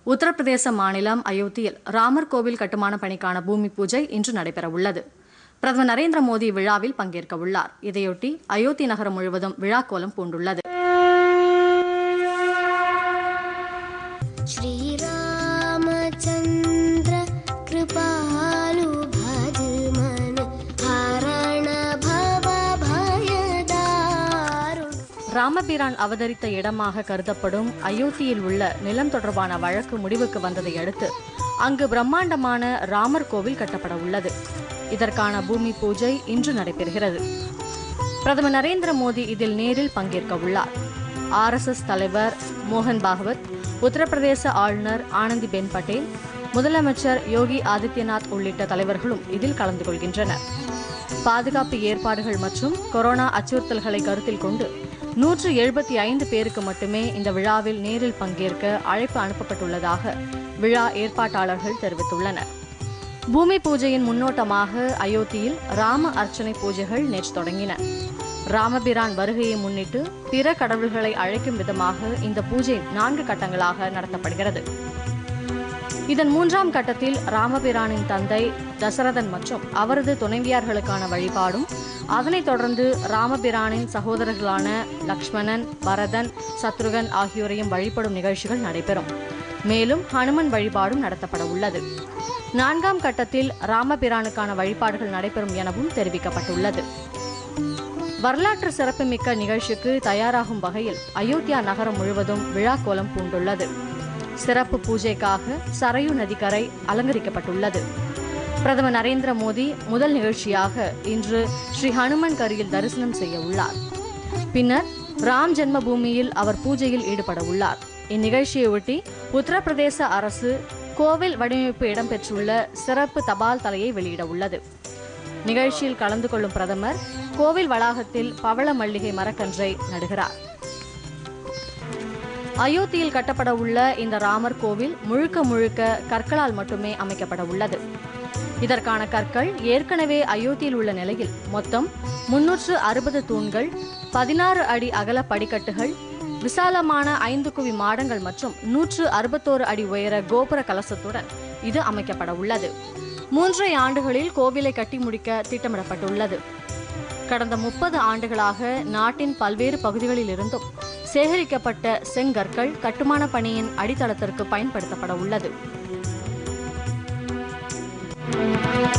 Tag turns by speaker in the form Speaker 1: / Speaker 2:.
Speaker 1: உத்தரப்பிரதேச மாநிலம் அயோத்தியில் ராமர் கோவில் கட்டுமான பணிக்கான பூமி பூஜை இன்று நடைபெறவுள்ளது பிரதமர் நரேந்திர மோடி விழாவில் பங்கேற்க உள்ளார் இதையொட்டி அயோத்தி நகரம் முழுவதும் விழாக்கோலம் பூண்டுள்ளது
Speaker 2: श्रीरामचन्द्र कृपालु भज मन हरण भव भयदारुण
Speaker 1: ராமபிரான் அவதரித்த இடமாக கருதப்படும் அயோத்தியில் உள்ள நிலம் தொடர்பான வழக்கு முடிவுக்கு வந்ததை அடுத்து அங்கு பிரம்மாண்டமான ராமர் கோவில் கட்டப்பட உள்ளது இதற்கான பூமி பூஜை இன்று நடைபெறுகிறது பிரதமர் நரேந்திர மோடி இதில் நேரில் பங்கேற்க உள்ளார் ஆர்எஸ்எஸ் தலைவர் மோகன் பாகவத் உத்தரப்பிரதேச ஆளுநர் ஆனந்திபென் பட்டேல் முதலமைச்சர் யோகி ஆதித்யநாத் உள்ளிட்ட தலைவர்களும் இதில் கலந்து கொள்கின்றனர் பாதுகாப்பு ஏற்பாடுகள் மற்றும் கொரோனா அச்சுறுத்தல்களை கருத்தில் கொண்டு நூற்று எழுபத்தி ஐந்து பேருக்கு மட்டுமே இந்த விழாவில் நேரில் பங்கேற்க அழைப்பு அனுப்பப்பட்டுள்ளதாக விழா ஏற்பாட்டாளர்கள் தெரிவித்துள்ளனர் பூமி பூஜையின் முன்னோட்டமாக அயோத்தியில் ராம அர்ச்சனை பூஜைகள் நேற்று தொடங்கின ராமபிரான் வருகையை முன்னிட்டு பிற கடவுள்களை அழைக்கும் விதமாக இந்த பூஜை நான்கு கட்டங்களாக நடத்தப்படுகிறது இதன் மூன்றாம் கட்டத்தில் ராமபிரானின் தந்தை தசரதன் மற்றும் அவரது துணைவியார்களுக்கான வழிபாடும் அதனைத் தொடர்ந்து ராமபிரானின் சகோதரர்களான லக்ஷ்மணன் பரதன் சத்ருகன் ஆகியோரையும் வழிபடும் நிகழ்ச்சிகள் நடைபெறும் மேலும் ஹனுமன் வழிபாடும் நடத்தப்பட உள்ளது நான்காம் கட்டத்தில் ராமபிரானுக்கான வழிபாடுகள் நடைபெறும் எனவும் தெரிவிக்கப்பட்டுள்ளது வரலாற்று சிறப்புமிக்க நிகழ்ச்சிக்கு தயாராகும் வகையில் அயோத்தியா நகரம் முழுவதும் விழா கோலம் பூண்டுள்ளது சிறப்பு பூஜைக்காக சரையு நதிக்கரை அலங்கரிக்கப்பட்டுள்ளது பிரதமர் நரேந்திர மோடி முதல் நிகழ்ச்சியாக இன்று ஸ்ரீ ஹனுமன் கரியில் தரிசனம் செய்ய உள்ளார் பின்னர் ராம் ஜென்ம பூமியில் அவர் பூஜையில் ஈடுபட உள்ளார் இந்நிகழ்ச்சியை ஒட்டி உத்தரப்பிரதேச அரசு கோவில் வடிவமைப்பு இடம்பெற்றுள்ள சிறப்பு தபால் தலையை வெளியிட உள்ளது நிகழ்ச்சியில் கலந்து கொள்ளும் பிரதமர் கோவில் வளாகத்தில் பவள மல்லிகை மரக்கன்றை நடுகிறார் அயோத்தியில் கட்டப்பட உள்ள இந்த ராமர் கோவில் முழுக்க முழுக்க கற்களால் மட்டுமே அமைக்கப்பட உள்ளது இதற்கான கற்கள் ஏற்கனவே அயோத்தியில் உள்ள நிலையில் மொத்தம் முன்னூற்று அறுபது தூண்கள் பதினாறு அடி அகல படிக்கட்டுகள் விசாலமான ஐந்து குவி மாடங்கள் மற்றும் நூற்று அறுபத்தோரு அடி உயர கோபுர கலசத்துடன் இது அமைக்கப்பட உள்ளது மூன்றரை ஆண்டுகளில் கோவிலை கட்டி முடிக்க திட்டமிடப்பட்டுள்ளது கடந்த முப்பது ஆண்டுகளாக நாட்டின் பல்வேறு பகுதிகளில் இருந்தும் சேகரிக்கப்பட்ட செங்கற்கள் கட்டுமான பணியின் அடித்தளத்திற்கு பயன்படுத்தப்பட உள்ளது